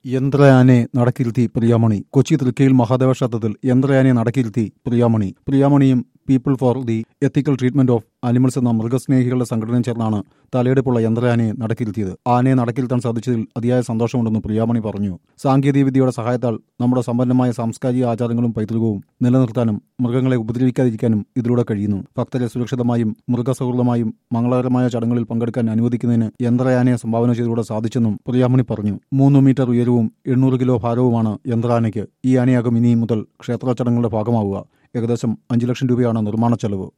യന്ത്രയാനെ നടക്കിരുത്തി പ്രിയാമണി കൊച്ചി തൃക്കയിൽ മഹാദേവ ക്ഷേത്രത്തിൽ യന്ത്രയാനെ നടക്കിരുത്തി പ്രിയാമണി പ്രിയാമണിയും people for the ethical treatment of animals എന്ന മൃഗസ്നേഹികളുടെ സംഘടനയും ചേർന്നാണ് തലയെടുപ്പുള്ള യന്ത്രയാനയെ നടക്കിരുത്തിയത് ആനയെ നടക്കിരുത്താൻ സാധിച്ചതിൽ അതിയായ സന്തോഷമുണ്ടെന്ന് പ്രിയാമണി പറഞ്ഞു സാങ്കേതികവിദ്യയുടെ സഹായത്താൽ നമ്മുടെ സമ്പന്നമായ സാംസ്കാരിക ആചാരങ്ങളും പൈതൃകവും നിലനിർത്താനും മൃഗങ്ങളെ ഉപദ്രവിക്കാതിരിക്കാനും ഇതിലൂടെ കഴിയുന്നു ഭക്തരെ സുരക്ഷിതമായും മൃഗസൗഹൃദമായും മംഗളകരമായ ചടങ്ങുകളിൽ പങ്കെടുക്കാൻ അനുവദിക്കുന്നതിന് യന്ത്രയാനയെ സംഭാവന ചെയ്തുകൂടെ സാധിച്ചെന്നും പ്രിയാമണി പറഞ്ഞു മൂന്ന് മീറ്റർ ഉയരവും എണ്ണൂറ് കിലോ ഭാരവുമാണ് യന്ത്രാനയ്ക്ക് ഈ ആനയാകും ഇനി മുതൽ ക്ഷേത്ര ചടങ്ങുകളുടെ ഭാഗമാവുക ഏകദേശം അഞ്ചു ലക്ഷം രൂപയാണ് നിർമ്മാണ ചെലവ്